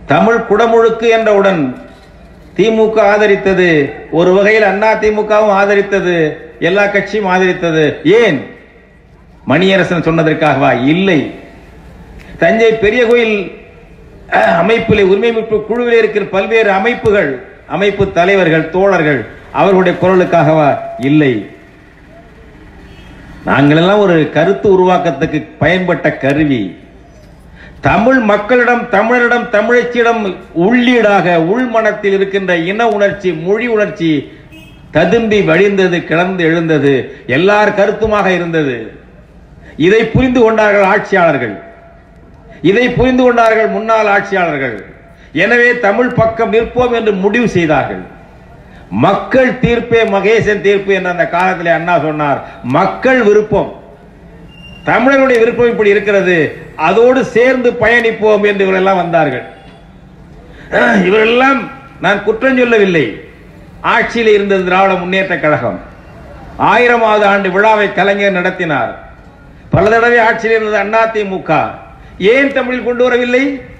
தமிழ் குடமுழுக்கு என்றவுடன் திமுக ஆதரித்தது ஒரு வகையில் அண்ணா திமுகவும் ஆதரித்தது எல்லா கட்சியும் ஆதரித்தது ஏன் மணியரசன் சொன்னதற்காகவா இல்லை தஞ்சை பெரிய கோயில் அஹ், அமைப்பிலே உரிமை மீட்பு குழுவில் இருக்கிற பல்வேறு அமைப்புகள் அமைப்பு தலைவர்கள் தோழர்கள் அவர்களுடைய குரலுக்காகவா இல்லை நாங்கள் எல்லாம் ஒரு கருத்து உருவாக்கத்துக்கு பயன்பட்ட கருவி தமிழ் மக்களிடம் தமிழரிடம் தமிழச்சியிடம் உள்ளீடாக உள்மனத்தில் இருக்கின்ற இன உணர்ச்சி மொழி உணர்ச்சி ததும்பி வழிந்தது கிளர்ந்து எழுந்தது எல்லார் கருத்துமாக இருந்தது இதை புரிந்து கொண்டார்கள் ஆட்சியாளர்கள் இதை புரிந்து கொண்டார்கள் முன்னாள் ஆட்சியாளர்கள் எனவே தமிழ் பக்கம் நிற்போம் என்று முடிவு செய்தார்கள் மக்கள் தீர்ப்பே மகேசன் தீர்ப்பு என்று அந்த காலத்திலே அண்ணா சொன்னார் மக்கள் விருப்பம் தமிழர்களுடைய விருப்பம் இப்படி இருக்கிறது அதோடு சேர்ந்து பயணிப்போம் என்று இவரெல்லாம் வந்தார்கள் அஹ், இவரெல்லாம் நான் குற்றம் சொல்லவில்லை ஆட்சியில் இருந்தது திராவிட முன்னேற்ற கழகம் ஆயிரமாவது ஆண்டு விழாவை கலைஞர் நடத்தினார் பல தடவை ஆட்சியில் இருந்தது அதிமுக ஏன் தமிழில் கொண்டு வரவில்லை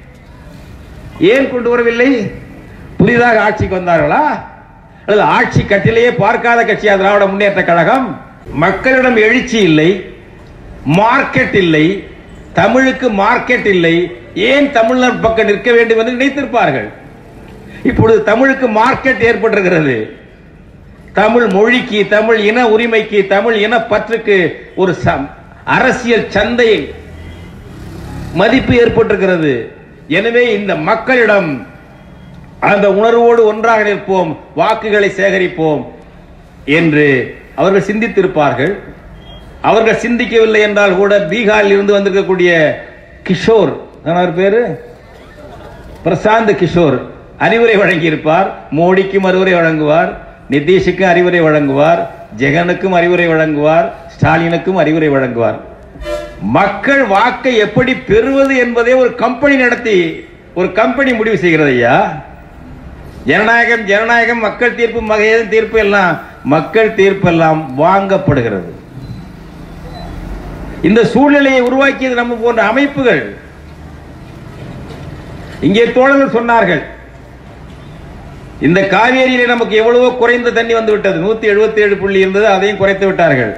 ஏன் கொண்டு வரவில்லை புதிதாக ஆட்சிக்கு வந்தார்களா அல்லது ஆட்சி கட்டிலேயே பார்க்காத கட்சியா திராவிட முன்னேற்ற கழகம் மக்களிடம் எழுச்சி இல்லை மார்க்கெட் இல்லை தமிழுக்கு மார்க்கெட் இல்லை ஏன் தமிழர் பக்கம் நிற்க வேண்டும் என்று நினைத்திருப்பார்கள் இப்பொழுது தமிழுக்கு மார்க்கெட் ஏற்பட்டிருக்கிறது தமிழ் மொழிக்கு தமிழ் இன உரிமைக்கு தமிழ் இன பற்றுக்கு ஒரு சம்- அரசியல் சந்தை மதிப்பு ஏற்பட்டிருக்கிறது எனவே இந்த மக்களிடம் அந்த உணர்வோடு ஒன்றாக நிற்போம் வாக்குகளை சேகரிப்போம் என்று அவர்கள் சிந்தித்திருப்பார்கள் அவர்கள் சிந்திக்கவில்லை என்றால் கூட பீகாரில் இருந்து வந்திருக்கக்கூடிய கிஷோர் என்ன அவர் பேரு பிரசாந்த் கிஷோர் அறிவுரை வழங்கியிருப்பார் மோடிக்கும் அறிவுரை வழங்குவார் நிதிஷுக்கும் அறிவுரை வழங்குவார் ஜெகனுக்கும் அறிவுரை வழங்குவார் ஸ்டாலினுக்கும் அறிவுரை வழங்குவார் மக்கள் வாக்கை எப்படி பெறுவது என்பதை ஒரு கம்பெனி நடத்தி ஒரு கம்பெனி முடிவு செய்கிறது ஐயா ஜனநாயகம் ஜனநாயகம் மக்கள் தீர்ப்பு மகையது தீர்ப்பு எல்லாம் மக்கள் தீர்ப்பு எல்லாம் வாங்கப்படுகிறது இந்த சூழ்நிலையை உருவாக்கியது நம்ம போன்ற அமைப்புகள் இங்கே தோழர்கள் சொன்னார்கள் இந்த காவேரியிலே நமக்கு எவ்வளவோ குறைந்த தண்ணி வந்து விட்டது நூத்தி எழுபத்தி ஏழு புள்ளி இருந்தது அதையும் குறைத்து விட்டார்கள்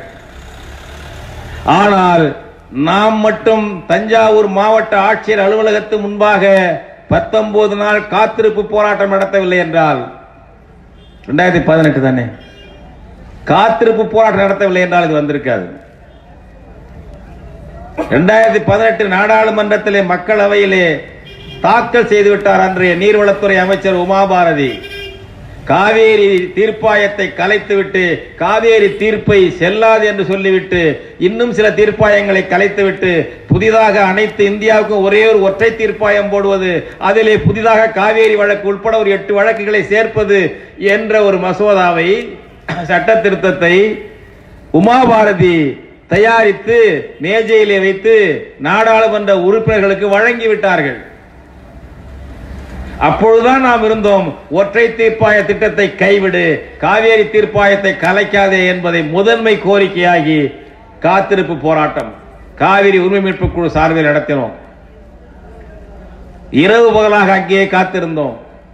ஆனால் நாம் மட்டும் தஞ்சாவூர் மாவட்ட ஆட்சியர் அலுவலகத்து முன்பாக பத்தொன்பது நாள் காத்திருப்பு போராட்டம் நடத்தவில்லை என்றால் ரெண்டாயிரத்தி பதினெட்டு தானே காத்திருப்பு போராட்டம் நடத்தவில்லை என்றால் இது வந்திருக்காது ரெண்டாயிரத்தி பதினெட்டு நாடாளுமன்றத்திலே மக்களவையிலே தாக்கல் செய்துவிட்டார் அன்றைய நீர்வளத்துறை அமைச்சர் உமாபாரதி காவேரி தீர்ப்பாயத்தை கலைத்துவிட்டு காவேரி தீர்ப்பை செல்லாது என்று சொல்லிவிட்டு இன்னும் சில தீர்ப்பாயங்களை கலைத்துவிட்டு புதிதாக அனைத்து இந்தியாவுக்கும் ஒரே ஒரு ஒற்றை தீர்ப்பாயம் போடுவது அதிலே புதிதாக காவேரி வழக்கு உட்பட ஒரு எட்டு வழக்குகளை சேர்ப்பது என்ற ஒரு மசோதாவை சட்ட திருத்தத்தை உமாபாரதி தயாரித்து மேஜையிலே வைத்து நாடாளுமன்ற உறுப்பினர்களுக்கு வழங்கிவிட்டார்கள் அப்பொழுதுதான் நாம் இருந்தோம் ஒற்றை தீர்ப்பாய திட்டத்தை கைவிடு காவேரி தீர்ப்பாயத்தை கலைக்காதே என்பதை முதன்மை கோரிக்கையாகி காத்திருப்பு போராட்டம் காவிரி உரிமை மீட்பு குழு சார்பில் நடத்தினோம் இரவு பகலாக அங்கேயே காத்திருந்தோம்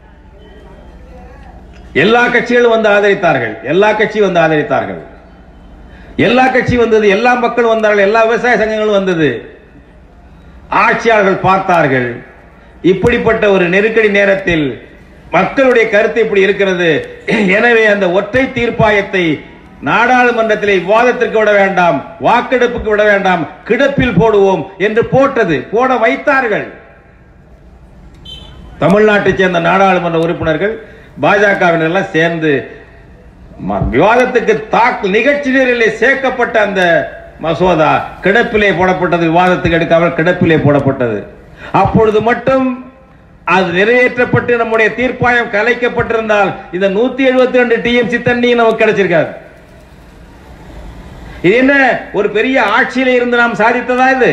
எல்லா கட்சிகளும் வந்து ஆதரித்தார்கள் எல்லா கட்சியும் வந்து ஆதரித்தார்கள் எல்லா கட்சி வந்தது எல்லா மக்களும் வந்தார்கள் எல்லா விவசாய சங்கங்களும் வந்தது ஆட்சியாளர்கள் பார்த்தார்கள் இப்படிப்பட்ட ஒரு நெருக்கடி நேரத்தில் மக்களுடைய கருத்து இப்படி இருக்கிறது எனவே அந்த ஒற்றை தீர்ப்பாயத்தை நாடாளுமன்றத்திலே விவாதத்திற்கு விட வேண்டாம் வாக்கெடுப்புக்கு விட வேண்டாம் கிடப்பில் போடுவோம் என்று போட்டது போட வைத்தார்கள் தமிழ்நாட்டைச் சேர்ந்த நாடாளுமன்ற உறுப்பினர்கள் பாஜகவினர் எல்லாம் சேர்ந்து ம- விவாதத்துக்கு தாக்கல் நிகழ்ச்சி நேரிலே சேர்க்கப்பட்ட அந்த மசோதா கிடப்பிலே போடப்பட்டது விவாதத்துக்கு எடுக்காமல் கிடப்பிலே போடப்பட்டது அப்பொழுது மட்டும் அது நிறைவேற்றப்பட்டு நம்முடைய தீர்ப்பாயம் கலைக்கப்பட்டிருந்தால் இந்த நூத்தி எழுபத்தி ரெண்டு டிஎம்சி தண்ணி நமக்கு கிடைச்சிருக்காது இது என்ன ஒரு பெரிய ஆட்சியில இருந்து நாம் சாதித்ததா இது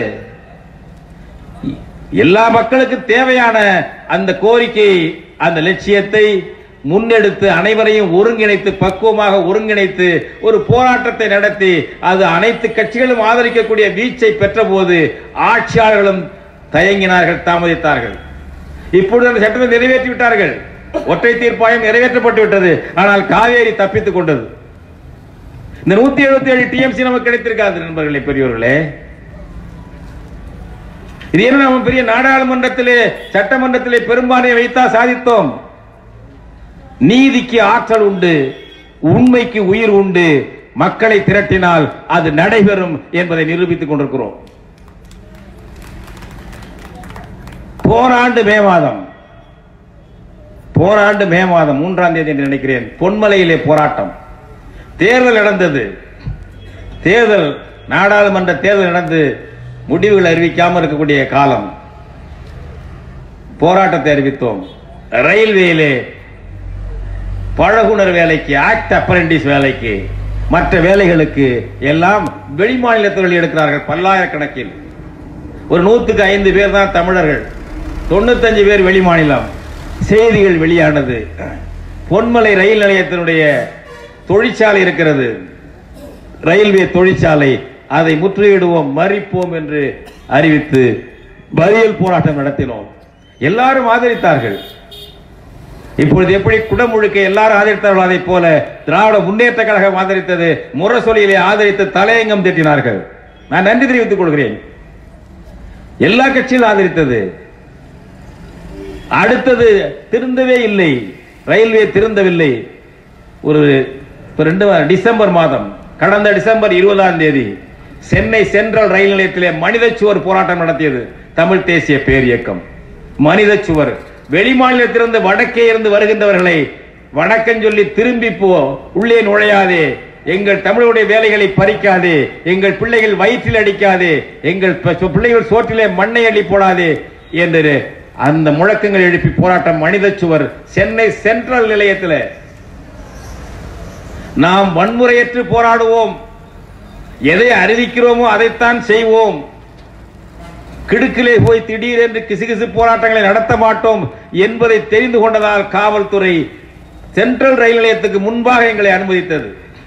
எல்லா மக்களுக்கு தேவையான அந்த கோரிக்கை அந்த லட்சியத்தை முன்னெடுத்து அனைவரையும் ஒருங்கிணைத்து பக்குவமாக ஒருங்கிணைத்து ஒரு போராட்டத்தை நடத்தி அது அனைத்து கட்சிகளும் ஆதரிக்கக்கூடிய வீச்சை பெற்றபோது ஆட்சியாளர்களும் தயங்கினார்கள் தாமதித்தார்கள் இப்பொழுது அந்த சட்டத்தை நிறைவேற்றி விட்டார்கள் ஒற்றை தீர்ப்பாயம் நிறைவேற்றப்பட்டு விட்டது ஆனால் காவேரி தப்பித்துக் கொண்டது இந்த நூத்தி எழுபத்தி ஏழு டிஎம்சி நமக்கு கிடைத்திருக்காது நண்பர்களே பெரியவர்களே இது என்ன நம்ம பெரிய நாடாளுமன்றத்திலே சட்டமன்றத்திலே பெரும்பான்மையை வைத்தா சாதித்தோம் நீதிக்கு ஆற்றல் உண்டு உண்மைக்கு உயிர் உண்டு மக்களை திரட்டினால் அது நடைபெறும் என்பதை நிரூபித்துக் கொண்டிருக்கிறோம் போராண்டு மே மாதம் போராண்டு மே மாதம் மூன்றாம் தேதி என்று நினைக்கிறேன் பொன்மலையிலே போராட்டம் தேர்தல் நடந்தது தேர்தல் நாடாளுமன்ற தேர்தல் நடந்து முடிவுகள் அறிவிக்காமல் இருக்கக்கூடிய காலம் போராட்டத்தை அறிவித்தோம் ரயில்வேயிலே பழகுனர் வேலைக்கு ஆக்ட் அப்ரண்டிஸ் வேலைக்கு மற்ற வேலைகளுக்கு எல்லாம் வெளிமாநிலத்தவர்கள் எடுக்கிறார்கள் பல்லாயிரக்கணக்கில் ஒரு நூத்துக்கு ஐந்து பேர் தான் தமிழர்கள் தொண்ணூத்தஞ்சு பேர் வெளிமாநிலம் செய்திகள் வெளியானது பொன்மலை ரயில் நிலையத்தினுடைய தொழிற்சாலை இருக்கிறது ரயில்வே தொழிற்சாலை அதை முற்றுகையிடுவோம் மறிப்போம் என்று அறிவித்து மறியல் போராட்டம் நடத்தினோம் எல்லாரும் ஆதரித்தார்கள் இப்பொழுது எப்படி குடமுழுக்க எல்லாரும் ஆதரித்தார்கள் அதை போல திராவிட முன்னேற்ற கழகம் ஆதரித்தது முரசொலியிலே ஆதரித்து தலையங்கம் திட்டினார்கள் நான் நன்றி தெரிவித்துக் கொள்கிறேன் எல்லா கட்சியும் ஆதரித்தது அடுத்தது திருந்தவே இல்லை ரயில்வே திருந்தவில்லை ஒரு இப்ப ரெண்டு வா- டிசம்பர் மாதம் கடந்த டிசம்பர் இருபதாம் தேதி சென்னை சென்ட்ரல் ரயில் நிலையத்திலே மனித சுவர் போராட்டம் நடத்தியது தமிழ் தேசிய பேர் இயக்கம் மனித சுவர் வெளிமாநிலத்திலிருந்து வடக்கே இருந்து வருகின்றவர்களை வணக்கம் சொல்லி திரும்பி போ உள்ளே நுழையாதே எங்கள் தமிழுடைய வேலைகளை பறிக்காதே எங்கள் பிள்ளைகள் வயிற்றில் அடிக்காதே எங்கள் ப- பிள்ளைகள் சோற்றிலே மண்ணை அள்ளி போடாதே என்று அந்த முழக்கங்கள் எழுப்பி போராட்டம் மனித சுவர் சென்னை சென்ட்ரல் நிலையத்தில் நாம் வன்முறையற்று போராடுவோம் எதை அறிவிக்கிறோமோ அதைத்தான் செய்வோம் கிடுக்கிலே போய் திடீரென்று கிசுகிசு போராட்டங்களை நடத்த மாட்டோம் என்பதை தெரிந்து கொண்டதால் காவல்துறை சென்ட்ரல் ரயில் நிலையத்துக்கு முன்பாக எங்களை அனுமதித்தது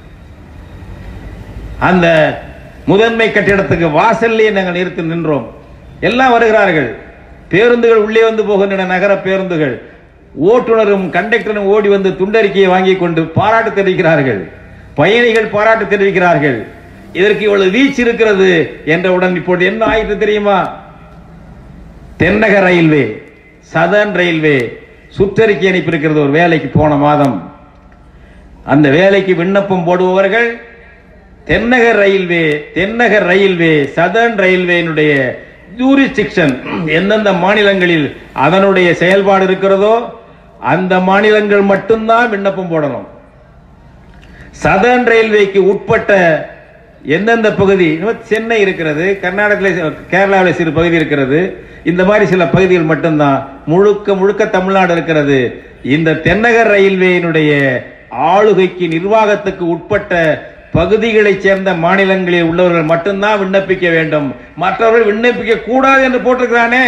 அந்த முதன்மை கட்டிடத்துக்கு வாசல்லே நாங்கள் நிறுத்தி நின்றோம் எல்லாம் வருகிறார்கள் பேருந்துகள் உள்ளே வந்து போகின்றன நகர பேருந்துகள் ஓட்டுநரும் கண்டக்டரும் ஓடி வந்து துண்டறிக்கையை வாங்கி கொண்டு பாராட்டு தெரிவிக்கிறார்கள் பயணிகள் பாராட்டு தெரிவிக்கிறார்கள் இதற்கு இவ்வளவு வீச்சு இருக்கிறது என்றவுடன் இப்போது என்ன ஆயிற்று தெரியுமா தென்னக ரயில்வே சதர்ன் ரயில்வே சுற்றறிக்கை அனுப்பியிருக்கிறது ஒரு வேலைக்கு போன மாதம் அந்த வேலைக்கு விண்ணப்பம் போடுபவர்கள் தென்னக ரயில்வே தென்னக ரயில்வே சதர்ன் ரயில்வேனுடைய ஜூரிஸ்டிக்ஷன் எந்தெந்த மாநிலங்களில் அதனுடைய செயல்பாடு இருக்கிறதோ அந்த மாநிலங்கள் மட்டும்தான் விண்ணப்பம் போடணும் சதர்ன் ரயில்வேக்கு உட்பட்ட எந்தெந்த பகுதி இன்னும் சென்னை இருக்கிறது கர்நாடகத்தில் கேரளாவில் சிறு பகுதி இருக்கிறது இந்த மாதிரி சில பகுதிகள் மட்டும்தான் முழுக்க முழுக்க தமிழ்நாடு இருக்கிறது இந்த தென்னக ரயில்வேயினுடைய ஆளுகைக்கு நிர்வாகத்துக்கு உட்பட்ட பகுதிகளைச் சேர்ந்த மாநிலங்களில் உள்ளவர்கள் மட்டும்தான் விண்ணப்பிக்க வேண்டும் மற்றவர்கள் விண்ணப்பிக்க கூடாது என்று போட்டிருக்கிறானே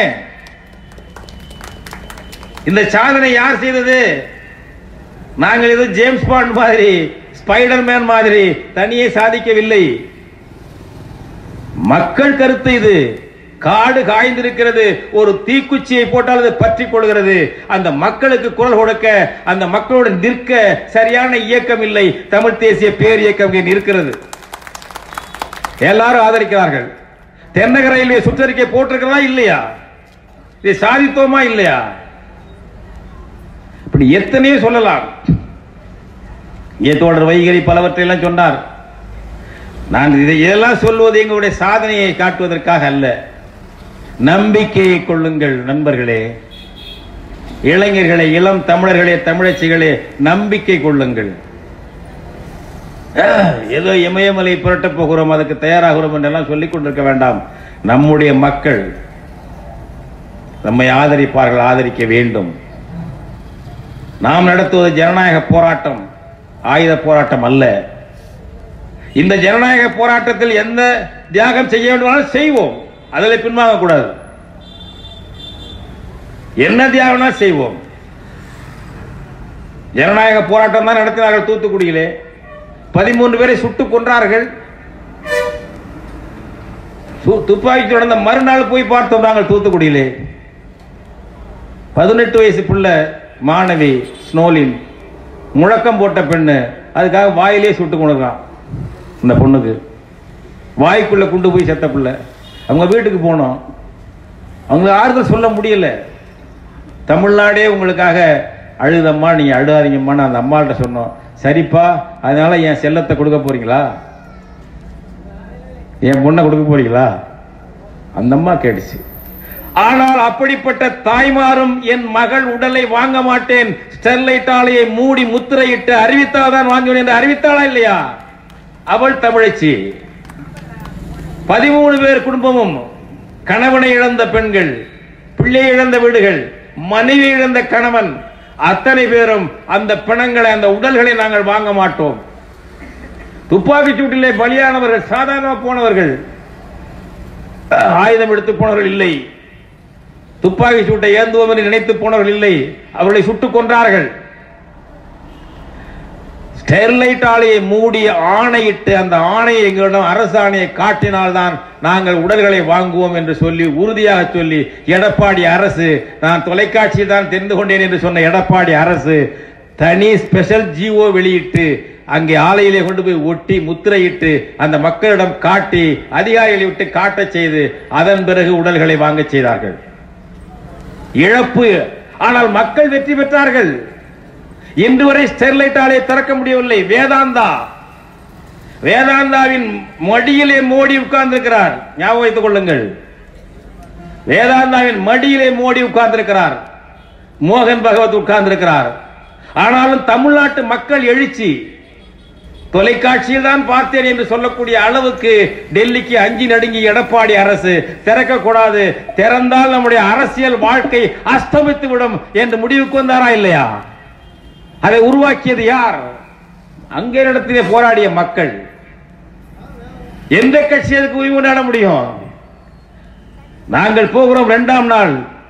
இந்த சாதனை யார் செய்தது நாங்கள் இது ஜேம்ஸ் பாண்ட் மாதிரி ஸ்பைடர்மேன் மாதிரி தனியே சாதிக்கவில்லை மக்கள் கருத்து இது காடு காய்ந்திருக்கிறது ஒரு தீக்குச்சியை போட்டால் அது பற்றிக் கொள்கிறது அந்த மக்களுக்கு குரல் கொடுக்க அந்த மக்களுடன் நிற்க சரியான இயக்கம் இல்லை தமிழ் தேசிய பேர் இயக்கம் இங்கே நிற்கிறது எல்லாரும் ஆதரிக்கிறார்கள் தென்னக ரயில்வே சுற்றறிக்கை போட்டிருக்கிறதா இல்லையா இதை சாதித்தோமா இல்லையா இப்படி எத்தனையோ சொல்லலாம் இங்கே தோழர் வைகரி பலவற்றை எல்லாம் சொன்னார் நான் இதை இதெல்லாம் சொல்வது எங்களுடைய சாதனையை காட்டுவதற்காக அல்ல நம்பிக்கையை கொள்ளுங்கள் நண்பர்களே இளைஞர்களே இளம் தமிழர்களே தமிழச்சிகளே நம்பிக்கை கொள்ளுங்கள் அஹ், ஏதோ இமயமலை புரட்டப் போகிறோம் அதுக்கு தயாராகிறோம் என்றெல்லாம் சொல்லிக் கொண்டிருக்க வேண்டாம் நம்முடைய மக்கள் நம்மை ஆதரிப்பார்கள் ஆதரிக்க வேண்டும் நாம் நடத்துவது ஜனநாயக போராட்டம் ஆயுத போராட்டம் அல்ல இந்த ஜனநாயக போராட்டத்தில் எந்த தியாகம் செய்ய வேண்டுமானாலும் செய்வோம் அதில் பின்வாங்க கூடாது என்ன தியாகம்னா செய்வோம் ஜனநாயக போராட்டம் தான் நடத்தினார்கள் தூத்துக்குடியிலே பதிமூன்று பேரை சுட்டுக் கொன்றார்கள் சு- துப்பாக்கி தொடர்ந்த மறுநாள் போய் பார்த்தோம் நாங்கள் தூத்துக்குடியிலே பதினெட்டு வயசு புள்ள மாணவி ஸ்னோலின் முழக்கம் போட்ட பெண்ணு அதுக்காக வாயிலே சுட்டு கொண்டுருக்கான் இந்த பொண்ணுக்கு வாய்க்குள்ள கொண்டு போய் செத்த பிள்ளை அவங்க வீட்டுக்கு போனோம் அவங்க ஆறுதல் சொல்ல முடியல தமிழ்நாடே உங்களுக்காக அழுதம்மா நீங்க அழுதாதீங்கம்மான்னு அந்த அம்மாள்கிட்ட சொன்னோம் சரிப்பா அதனால என் செல்லத்தை கொடுக்க போறீங்களா என் பொண்ணை கொடுக்க போறீங்களா அந்த அம்மா கேட்டுச்சு ஆனால் அப்படிப்பட்ட தாய்மாரும் என் மகள் உடலை வாங்க மாட்டேன் ஸ்டெர்லைட் ஆலையை மூடி முத்திரையிட்டு அறிவித்தால்தான் வாங்குவேன் என்று அறிவித்தாளா இல்லையா அவள் தமிழச்சி பதிமூணு பேர் குடும்பமும் கணவனை இழந்த பெண்கள் பிள்ளை இழந்த வீடுகள் மனைவி இழந்த கணவன் அத்தனை பேரும் அந்த பிணங்களை அந்த உடல்களை நாங்கள் வாங்க மாட்டோம் துப்பாக்கி சூட்டிலே பலியானவர்கள் சாதாரண போனவர்கள் ஆயுதம் எடுத்து போனவர்கள் இல்லை துப்பாக்கி சூட்டை ஏந்துவோம் என்று நினைத்து போனவர்கள் இல்லை அவர்களை சுட்டுக் கொன்றார்கள் ஸ்டெர்லைட் ஆலையை மூடி ஆணையிட்டு அந்த ஆணையை எங்களிடம் அரசு ஆணையை காட்டினால்தான் நாங்கள் உடல்களை வாங்குவோம் என்று சொல்லி உறுதியாக சொல்லி எடப்பாடி அரசு நான் தொலைக்காட்சியில் தான் தெரிந்து கொண்டேன் என்று சொன்ன எடப்பாடி அரசு தனி ஸ்பெஷல் ஜிஓ வெளியிட்டு அங்கே ஆலையிலே கொண்டு போய் ஒட்டி முத்திரையிட்டு அந்த மக்களிடம் காட்டி அதிகாரிகளை விட்டு காட்டச் செய்து அதன் பிறகு உடல்களை வாங்கச் செய்தார்கள் இழப்பு ஆனால் மக்கள் வெற்றி பெற்றார்கள் இன்று வரை ஸ்டெர்லைட் ஆலையை திறக்க முடியவில்லை வேதாந்தா வேதாந்தாவின் மடியிலே மோடி உட்கார்ந்திருக்கிறார் ஞாபகம் வைத்துக் கொள்ளுங்கள் வேதாந்தாவின் மடியிலே மோடி உட்கார்ந்திருக்கிறார் மோகன் பகவத் உட்கார்ந்திருக்கிறார் ஆனாலும் தமிழ்நாட்டு மக்கள் எழுச்சி தொலைக்காட்சியில் தான் பார்த்தேன் என்று சொல்லக்கூடிய அளவுக்கு டெல்லிக்கு அஞ்சி நடுங்கி எடப்பாடி அரசு திறக்க கூடாது திறந்தால் நம்முடைய அரசியல் வாழ்க்கை அஸ்தமித்து விடும் என்று முடிவுக்கு வந்தாரா இல்லையா அதை உருவாக்கியது யார் அங்கே இடத்திலே போராடிய மக்கள் எந்த கட்சி அதுக்கு உரிமை நாட முடியும் நாங்கள் போகிறோம் இரண்டாம் நாள்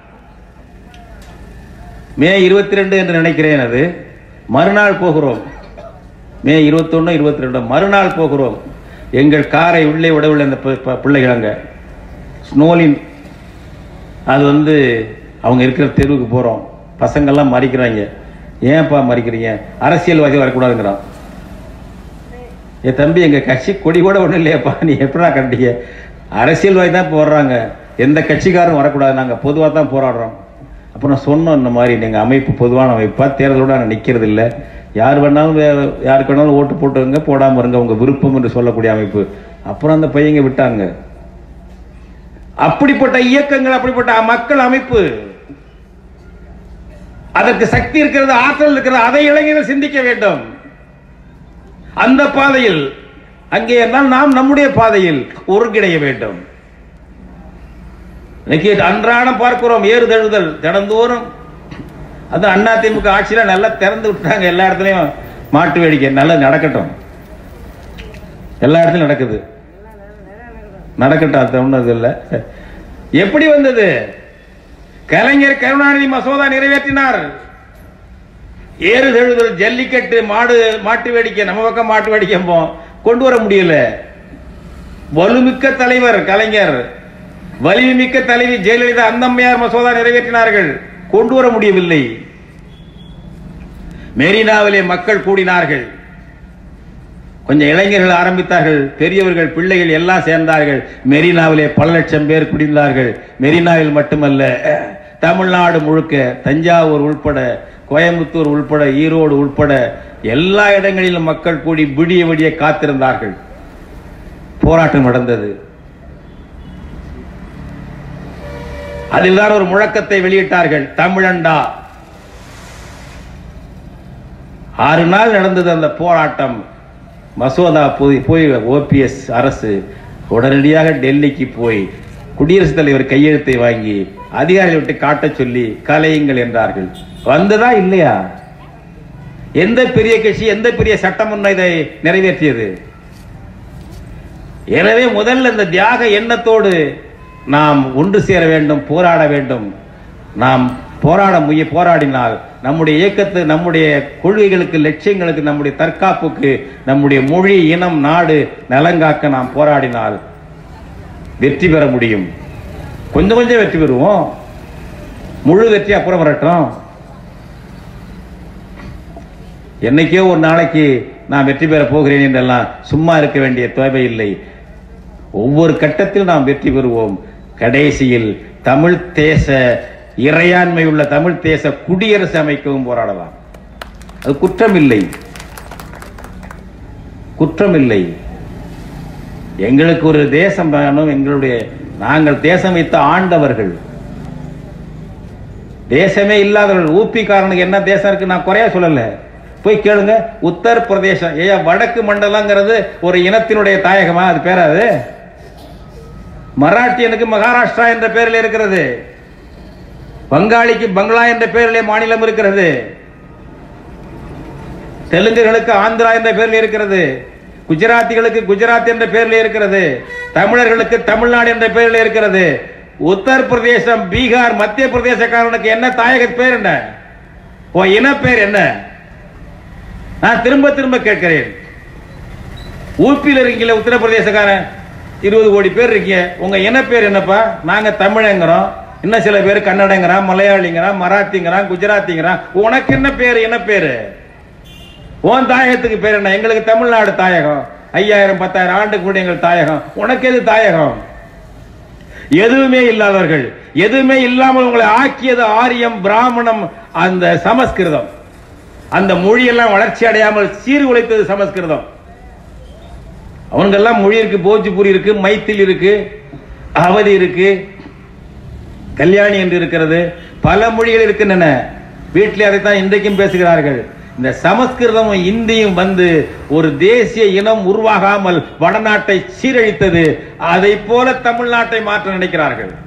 மே இருபத்தி ரெண்டு என்று நினைக்கிறேன் அது மறுநாள் போகிறோம் மே இருபத்தொன்னு இருபத்தி ரெண்டு மறுநாள் போகிறோம் எங்கள் காரை உள்ளே விடவில்லை அந்த பி- பி- பிள்ளைகள் அங்க ஸ்னோலின் அது வந்து அவங்க இருக்கிற தெருவுக்கு போறோம் பசங்கெல்லாம் மறிக்கிறாங்க ஏன்ப்பா மறிக்கிறீங்க அரசியல்வாதி வரக்கூடாதுங்கிறான் என் தம்பி எங்க கட்சி கொடி கூட ஒண்ணும் இல்லையாப்பா நீ எப்படா கண்டீங்க அரசியல்வாதி தான் போடுறாங்க எந்த கட்சிக்காரும் வரக்கூடாது நாங்க பொதுவா தான் போராடுறோம் அப்புறம் சொன்னோம் இந்த மாதிரி நீங்க அமைப்பு பொதுவான அமைப்பா தேர்தலோட நாங்கள் நிக்கிறது இல்ல யார் வேணாலும் வே- யாருக்கு வேணாலும் ஓட்டு போட்டுருங்க போடாம இருங்க உங்க விருப்பம் என்று சொல்லக்கூடிய அமைப்பு அப்புறம் அந்த பையங்க விட்டாங்க அப்படிப்பட்ட இயக்கங்கள் அப்படிப்பட்ட மக்கள் அமைப்பு அதற்கு சக்தி இருக்கிறது ஆற்றல் இருக்கிறது அதை இளைஞர்கள் சிந்திக்க வேண்டும் அந்த பாதையில் அங்கே எல்லாம் நாம் நம்முடைய பாதையில் ஒருங்கிணைய வேண்டும் இன்னைக்கு அன்றாடம் பார்க்கிறோம் ஏறுதழுதல் தினந்தோறும் அது அண்ணா திமுக ஆட்சியில நல்லா திறந்து விட்டாங்க எல்லா இடத்துலயும் மாட்டு வேடிக்கை நல்லா நடக்கட்டும் எல்லா இடத்துலயும் நடக்குது நடக்கட்டும் அது ஒண்ணும் இல்லை எப்படி வந்தது கலைஞர் கருணாநிதி மசோதா நிறைவேற்றினார் ஏறுதழுதல் ஜல்லிக்கட்டு மாடு மாட்டு வேடிக்கை நம்ம பக்கம் மாட்டு வேடிக்கை போம் கொண்டு வர முடியல வலுமிக்க தலைவர் கலைஞர் வலிமைமிக்க தலைவி ஜெயலலிதா அந்தம்மையார் மசோதா நிறைவேற்றினார்கள் கொண்டு வர முடியவில்லை மெரினாவிலே மக்கள் கூடினார்கள் கொஞ்சம் இளைஞர்கள் ஆரம்பித்தார்கள் பெரியவர்கள் பிள்ளைகள் எல்லாம் சேர்ந்தார்கள் மெரினாவிலே பல லட்சம் பேர் குடிந்தார்கள் மெரினாவில் மட்டுமல்ல தமிழ்நாடு முழுக்க தஞ்சாவூர் உள்பட கோயம்புத்தூர் உள்பட ஈரோடு உள்பட எல்லா இடங்களிலும் மக்கள் கூடி விடிய விடிய காத்திருந்தார்கள் போராட்டம் நடந்தது அதில்தான் ஒரு முழக்கத்தை வெளியிட்டார்கள் தமிழண்டா ஆறு நாள் நடந்தது அந்த போராட்டம் மசோதா போய் போய் ஓபிஎஸ் அரசு உடனடியாக டெல்லிக்கு போய் குடியரசுத் தலைவர் கையெழுத்தை வாங்கி அதிகாரிகளை விட்டு காட்டச் சொல்லி கலையுங்கள் என்றார்கள் வந்ததா இல்லையா எந்த பெரிய கட்சி எந்த பெரிய சட்டமன்றம் இதை நிறைவேற்றியது எனவே முதல்ல இந்த தியாக எண்ணத்தோடு நாம் ஒன்று சேர வேண்டும் போராட வேண்டும் நாம் போராட முய போராடினால் நம்முடைய இயக்கத்து நம்முடைய கொள்கைகளுக்கு லட்சியங்களுக்கு நம்முடைய தற்காப்புக்கு நம்முடைய மொழி இனம் நாடு நலங்காக்க நாம் போராடினால் வெற்றி பெற முடியும் கொஞ்சம் கொஞ்சம் வெற்றி பெறுவோம் முழு வெற்றி அப்புறம் வரட்டும் என்னைக்கோ ஒரு நாளைக்கு நான் வெற்றி பெற போகிறேன் என்றெல்லாம் சும்மா இருக்க வேண்டிய தேவையில்லை ஒவ்வொரு கட்டத்தில் நாம் வெற்றி பெறுவோம் கடைசியில் தமிழ் தேச இறையாண்மை உள்ள தமிழ் தேச குடியரசு அமைக்கவும் போராடலாம் அது குற்றம் இல்லை குற்றம் இல்லை எங்களுக்கு ஒரு தேசம் வேணும் எங்களுடைய நாங்கள் தேசம் வைத்த ஆண்டவர்கள் தேசமே இல்லாதவர்கள் ஊப்பிக்காரனுக்கு என்ன தேசம் இருக்கு நான் குறைய சொல்லல போய் கேளுங்க உத்தர் பிரதேசம் ஏன் வடக்கு மண்டலங்கிறது ஒரு இனத்தினுடைய தாயகமா அது பேராது மராட்டியனுக்கு மகாராஷ்டிரா என்ற பெயரில் இருக்கிறது வங்காளிக்கு பங்களா என்ற பெயரிலே மாநிலம் இருக்கிறது தெலுங்குகளுக்கு ஆந்திரா என்ற பெயரில் இருக்கிறது குஜராத்திகளுக்கு குஜராத் என்ற பெயரில் இருக்கிறது தமிழர்களுக்கு தமிழ்நாடு என்ற பெயரில் இருக்கிறது உத்தர் பிரதேசம் பீகார் மத்திய பிரதேசக்காரனுக்கு என்ன தாயக பேர் என்ன உன் இன பேர் என்ன நான் திரும்ப திரும்ப கேட்கிறேன் ஊப்பியில் இருக்கீங்களா உத்தரப்பிரதேசக்காரன் இருபது கோடி பேர் இருக்கீங்க உங்க இன பேர் என்னப்பா நாங்க தமிழங்கிறோம் இன்னும் சில பேர் கன்னடங்கிறான் மலையாளிங்கிறான் மராத்திங்கிறான் குஜராத்திங்கிறான் உனக்கு என்ன பேர் என்ன பேரு உன் தாயகத்துக்கு பேர் என்ன எங்களுக்கு தமிழ்நாடு தாயகம் ஐயாயிரம் பத்தாயிரம் ஆண்டுக்கு கூட எங்கள் தாயகம் உனக்கு எது தாயகம் எதுவுமே இல்லாதவர்கள் எதுவுமே இல்லாமல் உங்களை ஆக்கியது ஆரியம் பிராமணம் அந்த சமஸ்கிருதம் அந்த மொழியெல்லாம் வளர்ச்சி அடையாமல் சீர்குலைத்தது சமஸ்கிருதம் அவனுங்கெல்லாம் மொழி இருக்கு போஜ்பூரி இருக்கு மைத்தில் இருக்கு அவதி இருக்கு கல்யாணி என்று இருக்கிறது பல மொழிகள் இருக்கின்றன வீட்டில் அதைத்தான் இன்றைக்கும் பேசுகிறார்கள் இந்த சமஸ்கிருதமும் இந்தியும் வந்து ஒரு தேசிய இனம் உருவாகாமல் வடநாட்டை சீரழித்தது அதை போல தமிழ்நாட்டை மாற்ற நினைக்கிறார்கள்